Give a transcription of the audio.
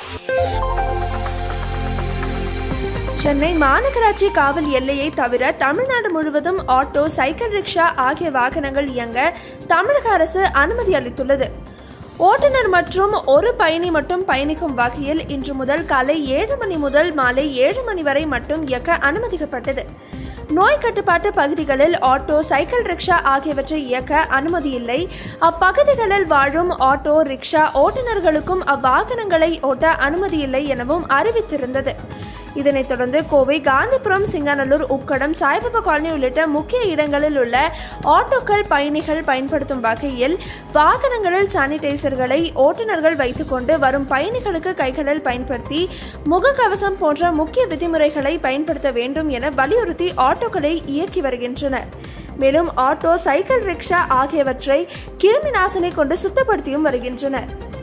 சென்னை மாநகராட்சி காவல் எல்லையை தவிர தமிழ்நாடு முழுவதும் ஆட்டோ சைக்கிள் ரிக்ஷா ஆகிய வாகனங்கள் இயங்க தமிழக அரசு அனுமதி அளித்துள்ளது ஓட்டுநர் மற்றும் ஒரு பயணி மட்டும் பயணிக்கும் வகையில் இன்று முதல் காலை ஏழு மணி முதல் மாலை ஏழு மணி வரை மட்டும் இயக்க அனுமதிக்கப்பட்டது நோய் கட்டுப்பாட்டு பகுதிகளில் ஆட்டோ சைக்கிள் ரிக்ஷா ஆகியவற்றை இயக்க அனுமதி இல்லை அப்பகுதிகளில் வாழும் ஆட்டோ ரிக்ஷா ஓட்டுநர்களுக்கும் அவ்வாகனங்களை ஓட்ட அனுமதி இல்லை எனவும் அறிவித்திருந்தது இதனைத் தொடர்ந்து கோவை காந்திபுரம் சிங்காநல்லூர் உக்கடம் சாய்பாபா காலனி உள்ளிட்ட முக்கிய இடங்களில் உள்ள ஆட்டோக்கள் பயணிகள் பயன்படுத்தும் வகையில் வாகனங்களில் சானிடைசர்களை ஓட்டுநர்கள் வைத்துக்கொண்டு வரும் பயணிகளுக்கு கைகளில் பயன்படுத்தி முகக்கவசம் போன்ற முக்கிய விதிமுறைகளை பயன்படுத்த வேண்டும் என வலியுறுத்தி ஆட்டோக்களை இயக்கி வருகின்றனர் மேலும் ஆட்டோ சைக்கிள் ரிக்ஷா ஆகியவற்றை கிருமி நாசினி கொண்டு சுத்தப்படுத்தியும் வருகின்றனர்